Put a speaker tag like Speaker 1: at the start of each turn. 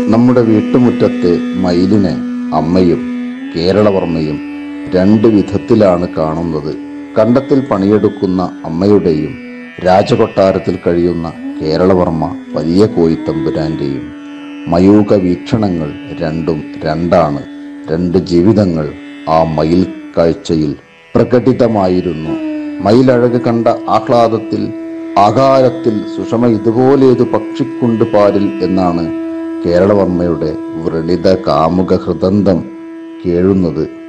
Speaker 1: നമ്മുടെ വീട്ടുമുറ്റത്തെ മയിലിനെ അമ്മയും കേരളവർമ്മയും രണ്ട് വിധത്തിലാണ് കാണുന്നത് കണ്ടത്തിൽ പണിയെടുക്കുന്ന അമ്മയുടെയും രാജകൊട്ടാരത്തിൽ കഴിയുന്ന കേരളവർമ്മ വലിയ കോയിത്തമ്പുരാന്റെയും മയൂക വീക്ഷണങ്ങൾ രണ്ടും രണ്ടാണ് രണ്ട് ജീവിതങ്ങൾ ആ മയിൽ കാഴ്ചയിൽ പ്രകടിതമായിരുന്നു മയിലഴക് കണ്ട ആഹ്ലാദത്തിൽ ആകാരത്തിൽ സുഷമ ഇതുപോലേതു പക്ഷിക്കുണ്ട് പാരിൽ എന്നാണ് കേരളവർമ്മയുടെ വ്രണിത കാമുക ഹൃദന്തം കേഴുന്നത്